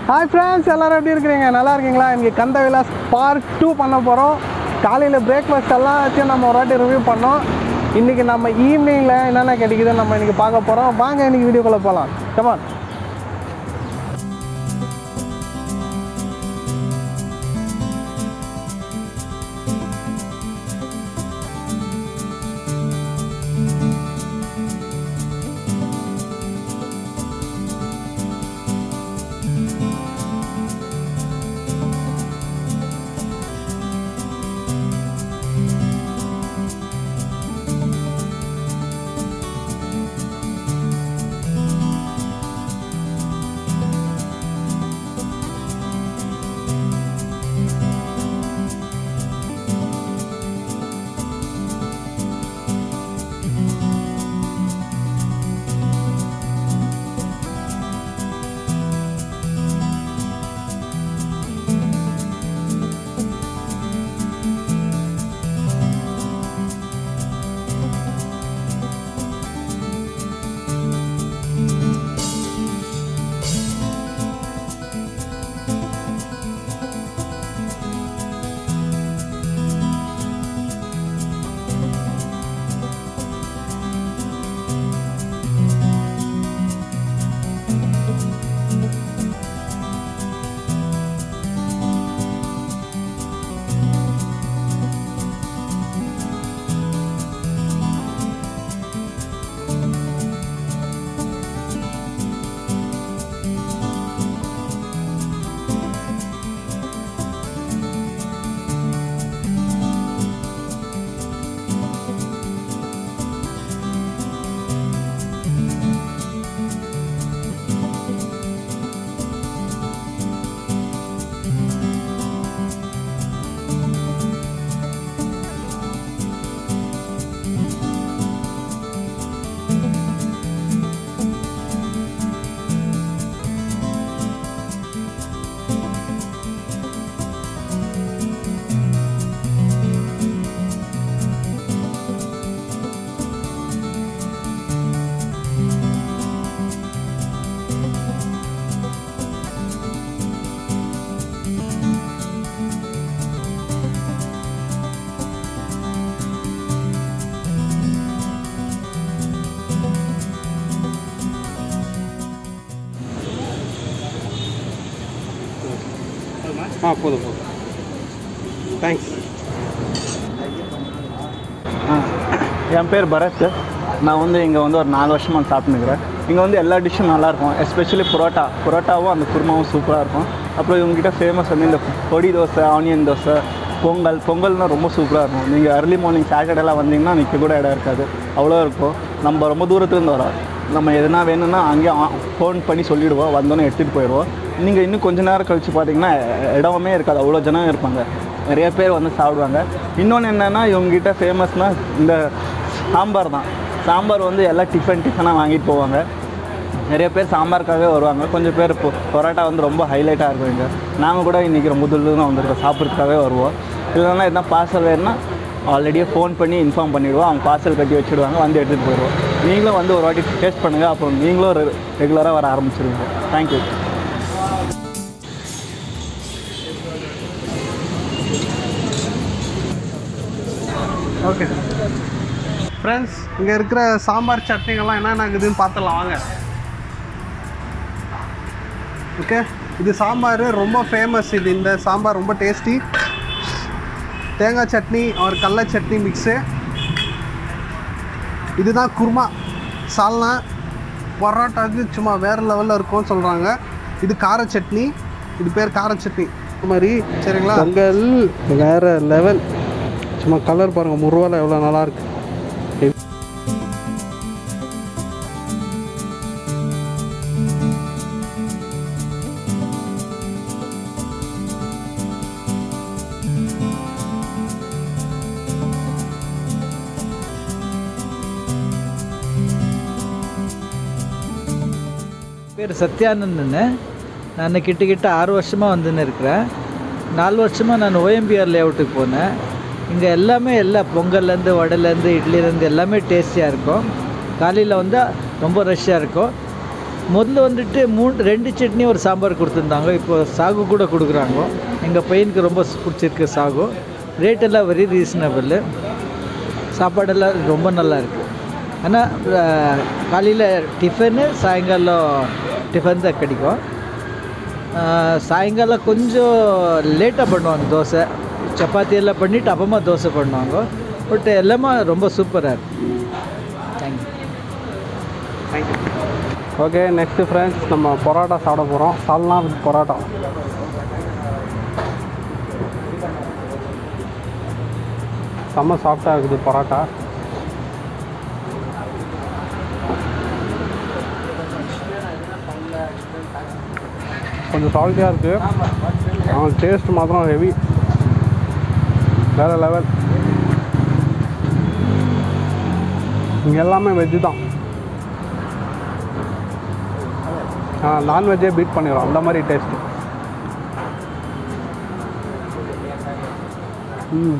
Hi friends எல்லாரும் எப்படி இருக்கிறீங்க நல்லா இருக்கீங்களா இன்றைக்கி கந்த விலாஸ் பார்ட் டூ பண்ண போகிறோம் காலையில் பிரேக்ஃபாஸ்ட் எல்லாம் வச்சு நம்ம ஒரு வாட்டி ரிவ்யூ பண்ணோம் இன்றைக்கி நம்ம ஈவினிங்கில் என்னென்ன கிடைக்குதுன்னு நம்ம இன்றைக்கி பார்க்க போகிறோம் வாங்க இன்றைக்கி வீடியோக்குள்ளே போகலாம் கமான் ஆ போதும் போதும் தேங்க்ஸ் என் பேர் பரத் நான் வந்து இங்கே வந்து ஒரு நாலு வருஷமாக சாப்பிட்டுக்கிறேன் இங்கே வந்து எல்லா டிஷ்ஷும் நல்லாயிருக்கும் எஸ்பெஷலி புரோட்டா புரோட்டாவும் அந்த குருமாவும் சூப்பராக இருக்கும் அப்புறம் இவங்ககிட்ட ஃபேமஸ் வந்து இந்த பொடி தோசை ஆனியன் தோசை பொங்கல் பொங்கல்னால் ரொம்ப சூப்பராக இருக்கும் நீங்கள் அர்லி மார்னிங் சாட்டர்டேலாம் வந்தீங்கன்னா நிற்க கூட இடம் இருக்காது அவ்வளோ இருக்கும் நம்ம ரொம்ப தூரத்துலேருந்து வரோம் நம்ம எதுனா வேணும்னா அங்கேயே ஃபோன் பண்ணி சொல்லிவிடுவோம் வந்தோன்னே எடுத்துகிட்டு போயிடுவோம் நீங்கள் இன்னும் கொஞ்ச நேரம் கழித்து பார்த்தீங்கன்னா இடமே இருக்காது அவ்வளோ ஜனம் இருப்பாங்க நிறைய பேர் வந்து சாப்பிடுவாங்க இன்னொன்று என்னென்னா இவங்ககிட்ட ஃபேமஸ்னால் இந்த சாம்பார் தான் சாம்பார் வந்து எல்லாம் டிஃபன் டிஃபனாக வாங்கிட்டு போவாங்க நிறைய பேர் சாம்பாருக்காகவே வருவாங்க கொஞ்சம் பேர் இப்போ பரோட்டா வந்து ரொம்ப ஹைலைட்டாக இருக்கும் இங்கே நாங்கள் கூட இன்றைக்கி ரொம்ப தூரம் வந்திருக்கோம் சாப்பிட்றதுக்காகவே வருவோம் இல்லைன்னா எதனா பார்சல் வேணும்னா ஆல்ரெடியே ஃபோன் பண்ணி இன்ஃபார்ம் பண்ணிவிடுவோம் அவங்க பார்சல் கட்டி வச்சுடுவாங்க வந்து எடுத்துகிட்டு போயிடுவோம் நீங்களும் வந்து ஒரு வாட்டி டேஸ்ட் பண்ணுங்கள் அப்புறம் நீங்களும் ரெகுலராக வர ஆரம்பிச்சிருவீங்க தேங்க்யூ ஓகே ஃப்ரெண்ட்ஸ் இங்கே இருக்கிற சாம்பார் சட்னிகள்லாம் என்னென்ன இருக்குதுன்னு பார்த்துடலாம் வாங்க ஓகே இது சாம்பார் ரொம்ப ஃபேமஸ் இது இந்த சாம்பார் ரொம்ப டேஸ்டி தேங்காய் சட்னி ஒரு கடல சட்னி மிக்ஸு இதுதான் குருமா சால்னா பரோட்டாக்கு சும்மா வேறு லெவலில் இருக்கும்னு சொல்கிறாங்க இது கார சட்னி இது பேர் கார சட்னி இது மாதிரி சரிங்களா பொங்கல் வேறு லெவல் சும்மா கலர் பாருங்கள் முருவாவில் எவ்வளோ நல்லாயிருக்கு பேர் சத்யானந்தன்னு நான் கிட்ட கிட்ட ஆறு வருஷமாக வந்துன்னு இருக்கிறேன் நாலு வருஷமாக நான் ஓஎம்பிஆர் லேஅவுட்டுக்கு போனேன் இங்கே எல்லாமே எல்லா பொங்கல்லேருந்து வடைலேருந்து இட்லிலேருந்து எல்லாமே டேஸ்டியாக இருக்கும் காலையில் வந்தால் ரொம்ப ரஷ்ஷாக இருக்கும் முதல்ல வந்துட்டு மூணு ரெண்டு சட்னி ஒரு சாம்பார் கொடுத்துருந்தாங்க இப்போ சாகு கூட கொடுக்குறாங்க எங்கள் பையனுக்கு ரொம்ப பிடிச்சிருக்கு சாகு ரேட் எல்லாம் வெரி ரீசனபிள் சாப்பாடெல்லாம் ரொம்ப நல்லா இருக்குது ஆனால் காலையில் டிஃபனு சாயங்காலம் டிஃபன் தான் கிடைக்கும் ஆஹ், சாயங்காலம் கொஞ்சம் லேட்டாக பண்ணுவாங்க தோசை சப்பாத்தி எல்லாம் பண்ணிவிட்டு அப்புறமா தோசை பண்ணுவாங்க பட் எல்லாமே ரொம்ப சூப்பராக இருக்குது தேங்க்யூ ஓகே நெக்ஸ்ட்டு ஃப்ரெண்ட்ஸ் நம்ம பரோட்டா சாப்பிட போகிறோம் சால்னா வித் பரோட்டா செம்ம சாஃப்டாக இருக்குது பரோட்டா கொஞ்சம் சால்ட்டியாக இருக்குது ஆனால் டேஸ்ட் மாத்திரம் ஹெவி வேறு லெவல் இங்கே எல்லாமே வெஜ்ஜு தான் நான்வெஜ்ஜே பீட் பண்ணிடும் அந்த மாதிரி டேஸ்ட்டு ம்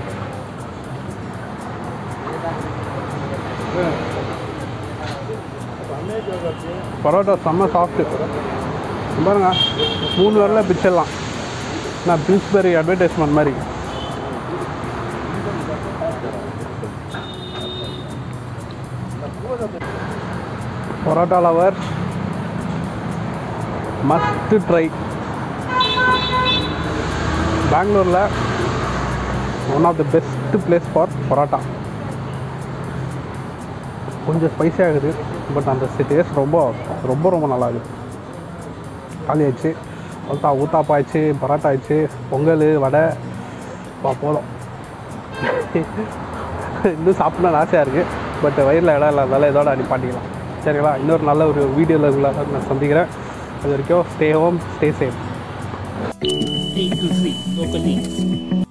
பரோட்டா செம்ம சாஃப்ட்டு பாருங்க மூணு வரல பிச்சிடலாம் நான் பில்ஸ்பெரி அட்வர்டைஸ்மெண்ட் மாதிரி பரோட்டா லவர் மஸ்ட் ட்ரை பெங்களூரில் one of the best place for parotta கொஞ்சம் ஸ்பைசி ஆகுது பட் அந்த டேஸ்ட் ரொம்ப ரொம்ப ரொம்ப நல்லா இருக்குது காலி ஆயிடுச்சு ஊத்தா ஊத்தாப்பா ஆயிடுச்சு பரோட்டா ஆயிடுச்சு பொங்கல் வடை பா போதும் இன்னும் சாப்பிடணும்னு ஆசையாக இருக்குது பட் வயிறில் இடம் இல்லாததால இதோட நிப்பாட்டிக்கலாம் சரிங்களா இன்னொரு நல்ல ஒரு வீடியோவில் உங்களை நான் சந்திக்கிறேன் அது வரைக்கும் stay home stay safe A to Z local news.